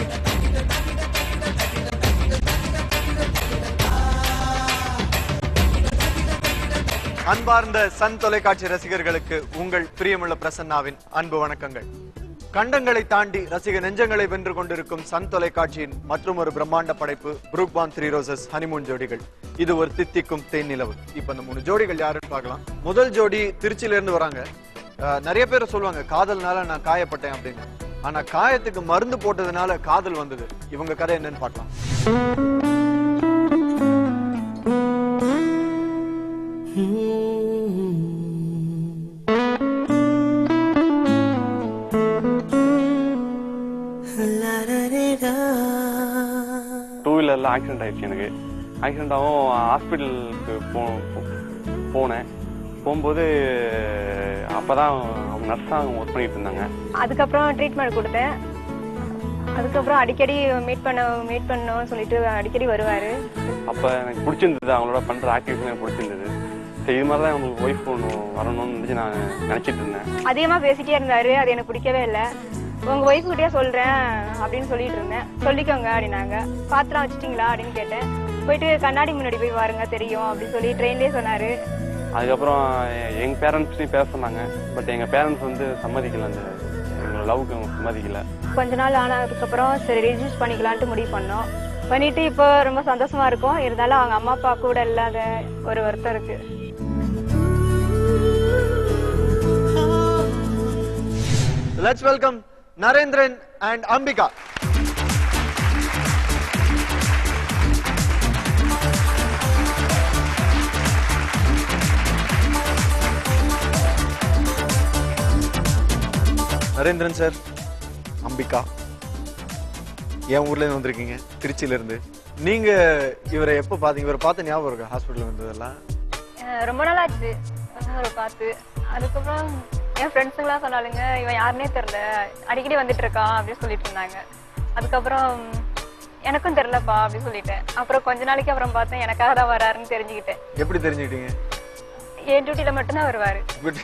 அன்பார்ந்த சன் தொலைக்காட்சி ரசிகர்களுக்கு உங்கள் பிரியமுள்ள பிரசன்னாவின் அன்பு வணக்கங்கள் கண்டங்களை தாண்டி ரசிக நெஞ்சங்களை வென்று கொண்டிருக்கும் சன் தொலைக்காட்சியின் மற்றும் ஒரு பிரம்மாண்ட படைப்பு புரூக்பான் த்ரீ ரோசஸ் ஹனிமூன் ஜோடிகள் இது ஒரு தித்திக்கும் தேன் நிலவு இப்ப இந்த மூணு ஜோடிகள் யாருன்னு பார்க்கலாம் முதல் ஜோடி திருச்சியில இருந்து வராங்க அஹ், நிறைய பேர் சொல்லுவாங்க காதல்னால நான் காயப்பட்டேன் அப்படின்னு ஆனா காயத்துக்கு மருந்து போட்டதுனால காதல் வந்தது இவங்க கதை என்னன்னு பார்க்கலாம் டூ வீலரில் ஆக்சிடென்ட் ஆயிடுச்சு எனக்கு ஆக்சிடென்ட் ஆகும் ஹாஸ்பிட்டலுக்கு போ போ- போனேன் போகும்போது அப்போ தான் அவங்க நர்ஸாக ஒர்க் பண்ணிட்டு இருந்தாங்க அதுக்கப்புறம் ட்ரீட்மெண்ட் கொடுத்தேன் அதுக்கப்புறம் அடிக்கடி மீட் பண்ண மீட் பண்ணோம்னு சொல்லிட்டு அடிக்கடி வருவாரு அப்போ எனக்கு பிடிச்சிருந்தது அவங்களோட பண்ணுற ஆக்டிவிட்டி எனக்கு பிடிச்சிருந்தது சரி இது மாதிரி தான் உங்களுக்கு ஒய்ஃப் ஒன்று வரணும்னு நினச்சி நான் நினச்சிட்டு இருந்தேன் அதிகமா பேசிட்டே இருந்தாரு அது எனக்கு பிடிக்கவே இல்லை உங்க ஒய்ஃப் கிட்டயே சொல்றேன் அப்படின்னு சொல்லிட்டு இருந்தேன் சொல்லிக்கோங்க அப்படின்னாங்க பாத்திரம் வச்சிட்டீங்களா அப்படின்னு கேட்டேன் போயிட்டு கண்ணாடி முன்னாடி போய் பாருங்க தெரியும் அப்படின்னு சொல்லி ட்ரெயின்லயே சொன்னாரு அதுக்கப்புறம் எங்கள் பேரண்ட்ஸ்லையும் பேச சொன்னாங்க பட் எங்கள் பேரண்ட்ஸ் வந்து சம்மதிக்கல அந்த எங்களோட லவ்வுக்கு அவங்க சம்மதிக்கல கொஞ்ச நாள் ஆனதுக்கப்புறம் சரி ரிஜிஸ்டர் பண்ணிக்கலான்ட்டு முடிவு பண்ணோம் பண்ணிட்டு இப்போ ரொம்ப சந்தோஷமா இருக்கும் இருந்தாலும் அவங்க அம்மா அப்பா கூட இல்லாத ஒரு வருத்தம் இருக்கு let's welcome Narendran and Ambika Narendran sir Ambika என் ஊர்ல இருந்து வந்திருக்கீங்க திருச்சியில இருந்து நீங்க இவரை எப்ப பாத்தீங்க இவரை பார்த்த ஞாபகம் இருக்கா ஹாஸ்பிட்டல் வந்ததெல்லாம் அஹ் ரொம்ப நாள் ஆச்சு அவரை பார்த்து அதுக்கப்புறம் என் ஃப்ரெண்ட்ஸுங்களாம் சொன்னாலுங்க இவன் யாருனே தெரில அடிக்கடி வந்துட்டு இருக்கான் அப்படின்னு சொல்லிட்டு இருந்தாங்க அதுக்கப்புறம் எனக்கும் தெரிலப்பா அப்படின்னு சொல்லிட்டேன் அப்புறம் கொஞ்ச நாளைக்கு அப்புறம் பார்த்தேன் எனக்காக தான் வராருன்னு தெரிஞ்சுக்கிட்டேன் எப்படி தெரிஞ்சுக்கிட்டீங்க என் டியூட்டில மட்டும்தான் வருவாரு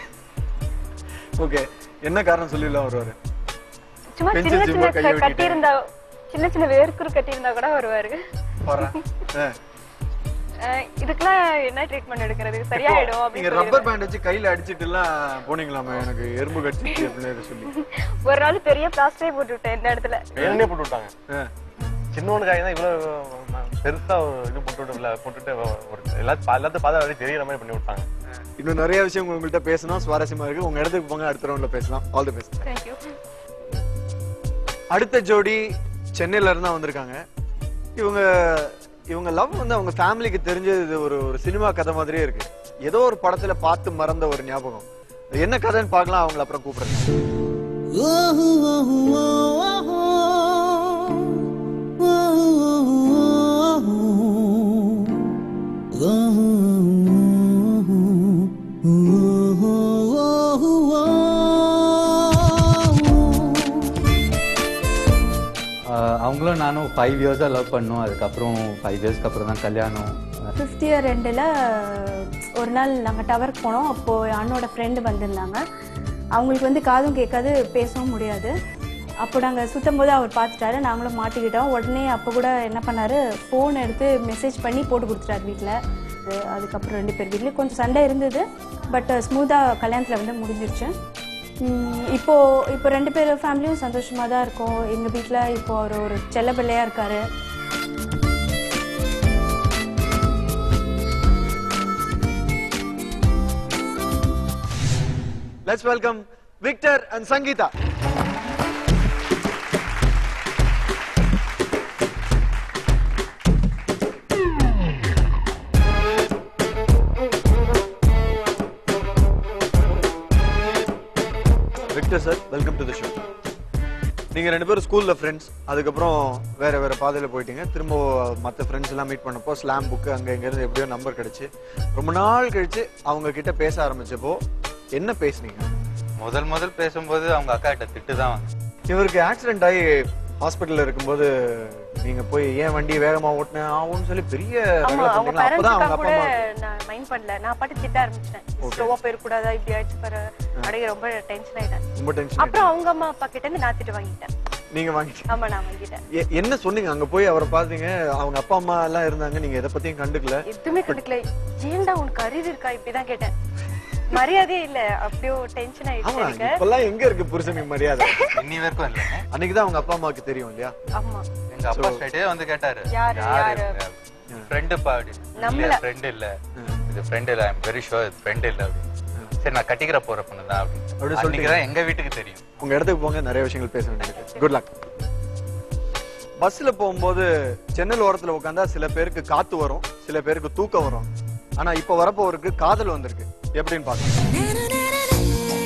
ஓகே என்ன காரணம் சொல்லிடலாம் வருவாரு சும்மா Pencil சின்ன symbol சின்ன கையை க- வெட்டிட்டு. கட்டியிருந்தா சின்ன சின்ன வேர்க்குரு கட்டியிருந்தா கூட வருவாரு போறேன் ஆ. அஹ் இதுக்கெல்லாம் என்ன ட்ரீட்மெண்ட் எடுக்கிறது சரியாயிடும் நீங்க அப்படின்னு ரப்பர் சொல்லிடுவேன். பேண்ட் வச்சு கையில அடிச்சிட்டு எல்லாம் போனீங்களாமே எனக்கு எறும்பு கடிச்சிச்சு அப்படின்னு சொல்லி ஒரு நாள் பெரிய பிளாஸ்டே போட்டு விட்டேன் இந்த இடத்துல வேணுனே போட்டு விட்டாங்க ஆ. சின்னவனு காய் தான் இவ்வளவு பெருசா ஒரு இது போட்டு விட்டு இல்ல, போட்டுட்டு ஒரு எல்லாத்தையும் எல்லாத்தையும் பார்த்தா அப்படியே தெரியற மாதிரி பண்ணி விட்டாங்க இன்னும் நிறைய விஷயம் உங்கள்கிட்ட பேசணும் சுவாரஸ்யமா இருக்கு உங்க இடத்துக்கு போங்க அடுத்த ரவுண்ட்ல பேசலாம் ஆல் தி பெஸ்ட் தேங்க்யூ அடுத்த ஜோடி சென்னையில இருந்தா வந்திருக்காங்க இவங்க இவங்க லவ் வந்து அவங்க ஃபேமிலிக்கு தெரிஞ்சது இது ஒரு ஒரு சினிமா கதை மாதிரியே இருக்கு ஏதோ ஒரு படத்துல பார்த்து மறந்த ஒரு ஞாபகம் என்ன கதைன்னு பார்க்கலாம் அவங்கள அப்புறம் கூப்பிடுறேன் ஆஹ் அவங்களும் நானும் ஃபைவ் இயர்ஸாக லவ் பண்ணோம் அதுக்கப்புறம் ஃபைவ் இயர்ஸ்க்கு அப்புறம் தான் கல்யாணம் ஃபிஃப்த் இயர் ரெண்டில் ஒரு நாள் நாங்கள் டவருக்கு போனோம் அப்போது அண்ணோட ஃப்ரெண்டு வந்திருந்தாங்க அவங்களுக்கு வந்து காதும் கேட்காது பேசவும் முடியாது அப்போ நாங்கள் சுத்தும் போது அவர் பார்த்துட்டாரு நாங்களும் மாட்டிக்கிட்டோம் உடனே அப்போ கூட என்ன பண்ணாரு ஃபோன் எடுத்து மெசேஜ் பண்ணி போட்டு கொடுத்துட்டாரு வீட்டில் அதுக்கப்புறம் ரெண்டு பேர் வீட்லேயும் கொஞ்சம் சண்டை இருந்தது பட் ஸ்மூத்தாக கல்யாணத்தில் வந்து முடிஞ்சிருச்சு உம், இப்போ இப்போ ரெண்டு பேர் ஃபேமிலியும் சந்தோஷமாக தான் இருக்கோம் எங்கள் வீட்டில் இப்போ அவர் ஒரு செல்ல பிள்ளையா இருக்காரு let's welcome Victor and Sangeetha Victor sir welcome to the show நீங்க ரெண்டு பேரும் ஸ்கூல்ல ஃப்ரெண்ட்ஸ் அதுக்கப்புறம் வேற வேற பாதையில போயிட்டீங்க திரும்ப மற்ற ஃப்ரெண்ட்ஸ் எல்லாம் மீட் பண்ணப்போ ஸ்லாம் புக் அங்க இங்க இருந்து எப்படியோ நம்பர் கிடைச்சு ரொம்ப நாள் கழிச்சு அவங்க கிட்ட பேச ஆரம்பிச்சப்போ என்ன பேசுனீங்க முதல் முதல் பேசும்போது அவங்க அக்கா கிட்ட திட்டு தான் இவருக்கு ஆக்சிடென்ட் ஆகி ஹாஸ்பிட்டல்ல இருக்கும்போது நீங்க போய் ஏன் வண்டியை வேகமா ஓட்டுனேன் ஆகும்னு சொல்லி பெரிய ஆமா ரகலை அவங்க பண்ணீங்களா? அப்பதான் பேரண்ட்ஸ்க்கா அவங்க கூட அப்பா அம்மா நான் மைண்ட் பண்ணல நான் பாட்டு திட்ட ஆரம்பிச்சிட்டேன் ஸ்லோவா போயிடக்கூடாதா இப்படி ஆயிடுச்சு பாரு அப்படியே ரொம்ப டென்ஷன் ஆயிட்டேன் ரொம்ப டென்ஷன் அப்புறம் அவங்க அம்மா அப்பா கிட்ட இருந்து நான் திட்டு வாங்கிட்டேன் நீங்க வாங்கிட்டீங்க ஆமா நான் வாங்கிட்டேன் எ- என்ன சொன்னீங்க அங்க போய் அவரை பாத்தீங்க அவங்க அப்பா அம்மா எல்லாம் இருந்தாங்க நீங்க எதை பத்தியும் கண்டுக்கல எதுவுமே கண்டுக்கல ஏன்டா உனக்கு அறிவு இருக்கா இப்படிதான் கேட்டேன் மரியாதையே இல்ல அப்படியோ டென்ஷன் ஆயிடுச்சு ஆமா எனக்கு இப்பெல்லாம் எங்க இருக்கு புருஷனுக்கு மரியாதை இன்னி வரைக்கும் இல்லைங்க அன்னைக்குதான் அவங்க அப்பா அம்மாவுக்கு தெரியும் இல்லையா ஆமா எங்க அப்பா ஸ்ட்ரைட்டே வந்து கேட்டாரு யாரு, யாரு? ஃப்ரெண்டு பா அப்படின்னு நம்மள. இல்ல ஃப்ரெண்ட் இல்ல இது ஃப்ரெண்ட் இல்ல ஐம் வெரி ஷோர் இது ஃப்ரெண்ட் இல்ல அப்படின்னு சரி நான் கட்டிக்கிற போற பொண்ணு தான் அப்படி அப்படின்னு அன்னைக்கு தான் எங்க வீட்டுக்கு தெரியும் உங்க இடத்துக்கு போங்க நிறைய விஷயங்கள் பேச வேண்டியிருக்கு குட் லக் பஸ்ல போகும்போது ஜன்னல் ஓரத்துல உட்காந்தா சில பேருக்கு காத்து வரும் சில பேருக்கு தூக்கம் வரும் ஆனா இப்ப வரப்போருக்கு காதல் வந்திருக்கு எப்படின்னு பாக்கலாம்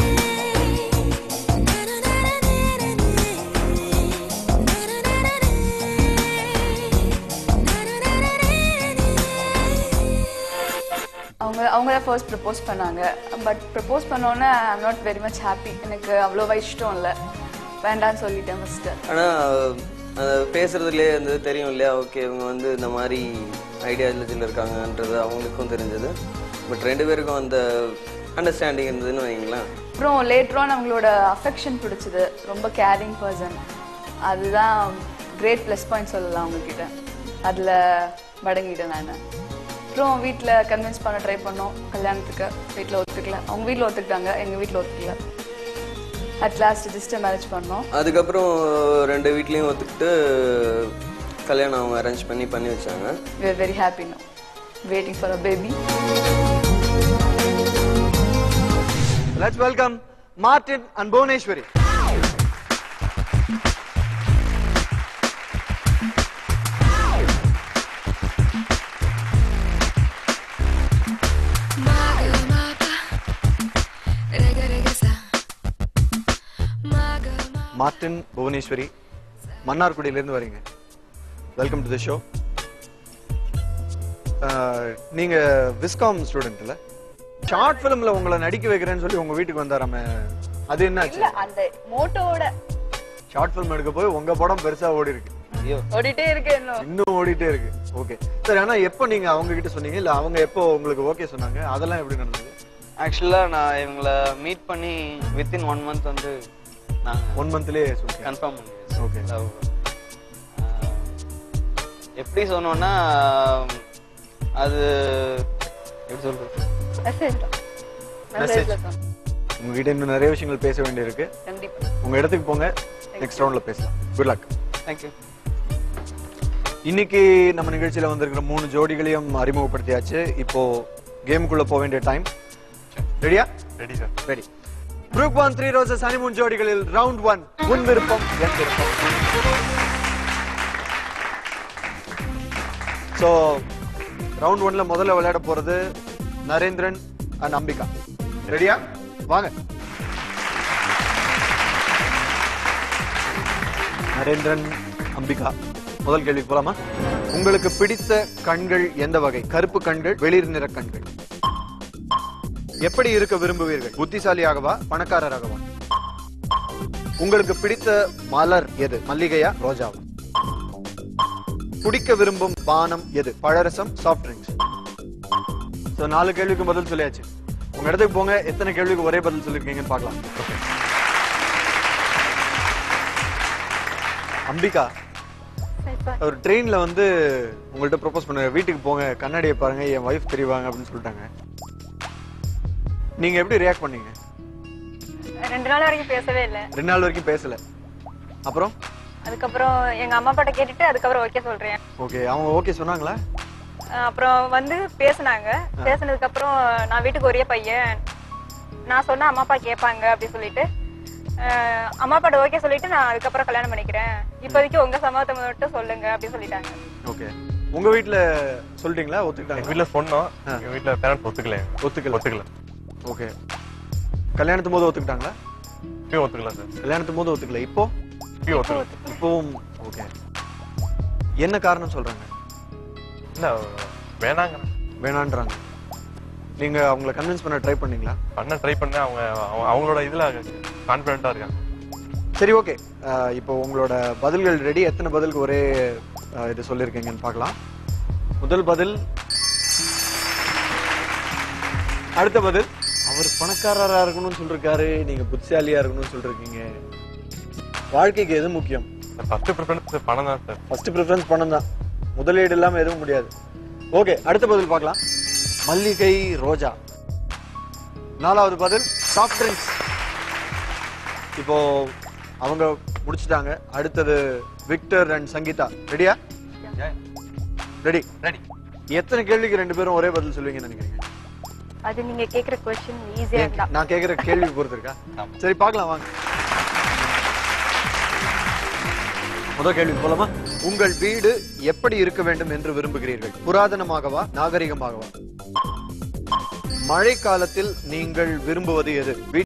அவங்க அவங்க தான் ஃபர்ஸ்ட் ப்ரப்போஸ் பண்ணாங்க பட் ப்ரப்போஸ் பண்ணோன்னே I'm not very much happy எனக்கு அவ்வளோவா இஷ்டம் இல்லை வேண்டான்னு சொல்லிட்டேன் ஃபஸ்ட்டு ஆனால் பேசுறதுலேயே வந்து தெரியும் இல்லையா ஓகே இவங்க வந்து இந்த மாதிரி ஐடியாலஜியில் இருக்காங்கன்றது அவங்களுக்கும் தெரிஞ்சது பட் ரெண்டு பேருக்கும் அந்த அண்டர்ஸ்டாண்டிங் இருந்ததுன்னு வைங்களேன் அப்புறம் லேட்டரான் அவங்களோட அஃபெக்ஷன் பிடிச்சது ரொம்ப கேரிங் பர்சன் அதுதான் கிரேட் ப்ளஸ் பாயிண்ட் சொல்லலாம் அவங்கக்கிட்ட அதில் மடங்கிட்டேன் நான் அப்புறம் வீட்டில் கன்வின்ஸ் பண்ண ட்ரை பண்ணோம் கல்யாணத்துக்கு வீட்டில் ஒத்துக்கல அவங்க வீட்டில் ஒத்துக்கிட்டாங்க எங்கள் வீட்டில் ஒத்துக்கல அட் லாஸ்ட் ரிஜிஸ்டர் மேரேஜ் பண்ணோம் அதுக்கப்புறம் ரெண்டு வீட்லேயும் ஒத்துக்கிட்டு கல்யாணம் அவங்க அரேஞ்ச் பண்ணி பண்ணி வச்சாங்க we are very happy now waiting for a baby let's welcome Martin and Bhuvaneswari Martin Bhuvaneswari மன்னார்குடியிலிருந்து வரீங்க வெல்கம் டு தி ஷோ நீங்க விஸ்காம் ஸ்டூடெண்ட் இல்ல ஷார்ட் ஃபிலிம்ல உங்களை நடிக்க வைக்கிறேன்னு சொல்லி உங்க வீட்டுக்கு வந்தாராம அது என்ன இல்ல அந்த மோட்டோட ஷார்ட் ஃபிலிம் எடுக்க போய் உங்க படம் பெருசா ஓடி இருக்கு ஓடிட்டே இருக்கு இன்னும் இன்னும் ஓடிட்டே இருக்கு ஓகே சரி ஆனா எப்போ நீங்க அவங்க கிட்ட சொன்னீங்க இல்ல அவங்க எப்போ உங்களுக்கு ஓகே சொன்னாங்க அதெல்லாம் எப்படி நடந்தது ஆக்சுவலாக நான் இவங்கள மீட் பண்ணி வித்தின் ஒன் மந்த் வந்து நாங்கள் ஒன் மந்த்லயே சொல்லுங்க கன்ஃபார்ம் பண்ணியாச்சு ஓகே லவ் எப்படி சொன்னோன்னா அது எப்படி சொல்றது மெசேஜ் தான் மெசேஜ் உங்ககிட்ட இன்னும் நிறைய விஷயங்கள் பேச வேண்டியிருக்கு கண்டிப்பா உங்க இடத்துக்கு போங்க நெக்ஸ்ட் ரவுண்ட்ல பேசலாம் குட் லக் தேங்க்யூ இன்னைக்கு நம்ம நிகழ்ச்சியில வந்திருக்கிற மூணு ஜோடிகளையும் அறிமுகப்படுத்தியாச்சு இப்போ கேமுக்குள்ள போக வேண்டிய டைம் ரெடியா ready sir ready group one three roses honeymoon ஜோடிகளில் ரவுண்ட் ஒன் உன் விருப்பம் என் விருப்பம் ஸோ ரவுண்ட் ஒன்ல முதல்ல விளையாட போறது நரேந்திரன் அண்ட் அம்பிகா ரெடியா வாங்க நரேந்திரன் அம்பிகா முதல் கேள்வி போலாமா உங்களுக்கு பிடித்த கண்கள் எந்த வகை கருப்பு கண்கள் வெளிர் நிற கண்கள் எப்படி இருக்க விரும்புவீர்கள் புத்திசாலியாகவா பணக்காரராகவா உங்களுக்கு பிடித்த மலர் எது மல்லிகையா ரோஜாவா குடிக்க விரும்பும் பானம் எது பழரசம் சாஃப்ட் ட்ரிங்க்ஸ் சோ நாலு கேள்விக்கு பதில் சொல்லியாச்சு உங்க இடத்துக்கு போங்க எத்தனை கேள்விக்கு ஒரே பதில் சொல்லிருக்கீங்கன்னு பார்க்கலாம் அம்பிகா ஒரு ட்ரெயின்ல வந்து உங்கள்ட்ட ப்ரொபோஸ் பண்ண வீட்டுக்கு போங்க கண்ணாடியை பாருங்க என் ஒய்ஃப் தெரியவாங்க அப்படின்னு சொல்லிட்டாங்க நீங்க எப்படி ரியாக்ட் பண்ணீங்க ரெண்டு நாள் வரைக்கும் பேசவே இல்ல ரெண்டு நாள் வரைக்கும் பேசல அப்புறம் அதுக்கப்புறம் எங்க அம்மா அப்பாட்ட கேட்டுட்டு அதுக்கப்புறம் ஓகே சொல்றேன் ஓகே அவங்க ஓகே சொன்னாங்களா அஹ் அப்புறம் வந்து பேசுனாங்க பேசுனதுக்கு அப்புறம் நான் வீட்டுக்கு ஒரே பையன் நான் சொன்னா அம்மா அப்பா கேட்பாங்க அப்படி சொல்லிட்டு அஹ் அம்மா அப்பாட்ட ஓகே சொல்லிட்டு நான் அதுக்கப்புறம் கல்யாணம் பண்ணிக்கிறேன் இப்போதைக்கு உங்க சம்மதத்தை மட்டும் சொல்லுங்க அப்படி சொல்லிட்டாங்க ஓகே உங்க வீட்ல சொல்லிட்டீங்களா ஒத்துக்கிட்டாங்க எங்க வீட்ல சொன்னோம் எங்க வீட்ல பேரண்ட்ஸ் ஒத்துக்கல ஒத்துக்கல ஒத்துக்கல ஓகே கல்யாணத்து போது ஒத்துக்கிட்டாங்களா இப்பயும் ஒத்துக்கல சார் கல்யாணத்து போது ஒத்துக்கல இப்போ இப்பயும் ஒத்துக்கல இப்பவும் ஓகே என்ன காரணம் சொல்றாங்க இல்ல வேணாங்க வேணான்றாங்க நீங்க அவங்கள கன்வின்ஸ் பண்ண ட்ரை பண்ணீங்களா பண்ண ட்ரை பண்ண அவங்க அவங்க- அவங்களோட இதுல கான்பிடண்டா இருக்காங்க சரி ஓகே இப்போ உங்களோட பதில்கள் ரெடி எத்தனை பதிலுக்கு ஒரே அஹ், இது சொல்லியிருக்கீங்கன்னு பார்க்கலாம் முதல் பதில் அடுத்த பதில் அவர் பணக்காரரா இருக்கணும்னு சொல்லிருக்காரு நீங்க புத்திசாலியா இருக்கணும்னு சொல்லிருக்கீங்க வாழ்க்கைக்கு எது முக்கியம் ஃபர்ஸ்ட் ப்ரிஃபரன்ஸ் பணம் தான் சார் ஃபர்ஸ்ட் ப்ரிஃபரன்ஸ் பணம் தான் முதலீடு இல்லாம எதுவும் முடியாது ஓகே அடுத்த பதில் பார்க்கலாம் மல்லிகை ரோஜா நாலாவது பதில் சாஃப்ட் ட்ரிங்க்ஸ் இப்போ அவங்க முடிச்சிட்டாங்க அடுத்தது விக்டர் அண்ட் சங்கீதா ரெடியா ரெடி ரெடி எத்தனை கேள்விக்கு ரெண்டு பேரும் ஒரே பதில் சொல்லுவீங்கன்னு நினைக்கிறீங்க அது நீங்க கேக்குற கொஸ்டின் ஈஸியா இருந்தா நான் கேக்குற கேள்வி பொறுத்து இருக்கா சரி பார்க்கலாம் வாங்க முதல் கேள்வி போலாமா உங்கள் வீடு எப்படி இருக்க வேண்டும் என்று விரும்புகிறீர்கள் புராதனமாகவா நாகரிகமாகவா மழை காலத்தில் நீங்கள் விரும்புவது எது